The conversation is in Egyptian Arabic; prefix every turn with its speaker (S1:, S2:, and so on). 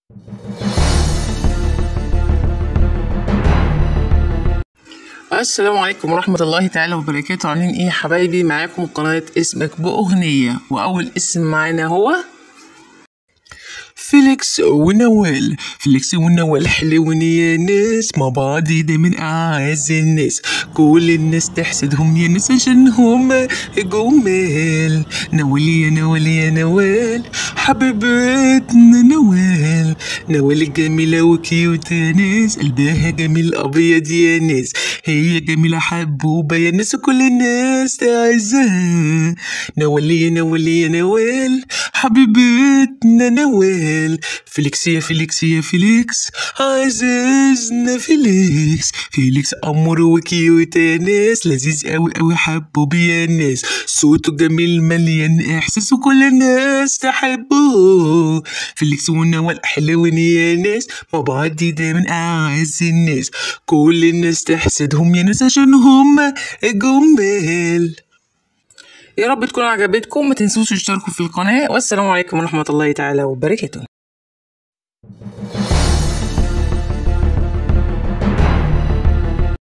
S1: السلام عليكم ورحمة الله تعالى وبركاته عاملين ايه يا حبايبي معاكم قناة اسمك بأغنية وأول اسم معانا هو فيليكس ونوال فيليكس ونوال حلوين يا ناس مع بعض دايما أعز الناس كل الناس تحسدهم يا ناس عشان هم جمال نوال يا نوال يا نوال حبيبتنا نوال نوال جميلة وكيوت يا ناس قلبها جميل أبيض يا ناس هي جميلة حبوبة يا ناس وكل الناس تعزها نوال يا نوال يا نوال حبيبتنا نوال فيليكس يا فيليكس يا فيليكس عزيزنا فيليكس فيليكس أمور وكيوت يا ناس لذيذ أوي أوي حبوب يا ناس صوته جميل مليان إحساس وكل الناس تحبه فيليكس ونوال حلوين يا ناس مع بعض دايما أعز الناس كل الناس تحسدهم يا ناس عشان هم جمال يا رب تكون عجبتكم ما تنسوش تشتركوا في القناة والسلام عليكم ورحمة الله تعالى وبركاته